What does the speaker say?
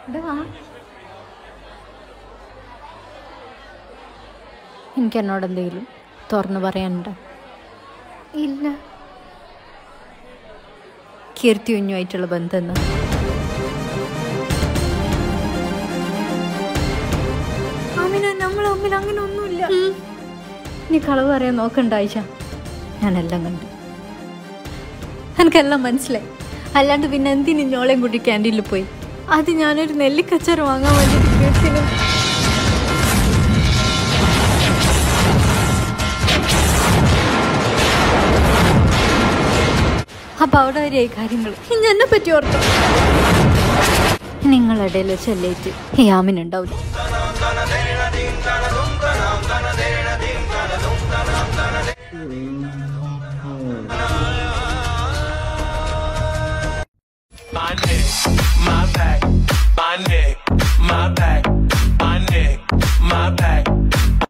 ഇവിടെ വാ എനിക്ക് എന്നോട് എന്തെങ്കിലും തുറന്നു പറയാനുണ്ടോ ഇല്ല കീർത്തി കുഞ്ഞുമായിട്ടുള്ള ബന്ധം എന്താ അമിന നമ്മൾ തമ്മിൽ അങ്ങനെ ഒന്നുമില്ല നീ കളവ് പറയാൻ നോക്കണ്ട ആയിഷ ഞാനെല്ലാം കണ്ടു എനിക്കെല്ലാം മനസ്സിലായി അല്ലാണ്ട് പിന്നെ എന്തിനു ഞോളെയും കൂട്ടി ക്യാൻറ്റീനിൽ പോയി അത് ഞാനൊരു നെല്ലിക്കച്ചാറ് വാങ്ങാൻ വേണ്ടിയിട്ട് കീർത്തിനും അപ്പൊ അവിടെ വരെയായി കാര്യങ്ങൾ ഇനി എന്നെ പറ്റി ഓർത്തു നിങ്ങളിടയിൽ ചെല്ലേറ്റ് ഈ ആമിനുണ്ടാവില്ല My neck, my back, my neck, my back, my neck, my back,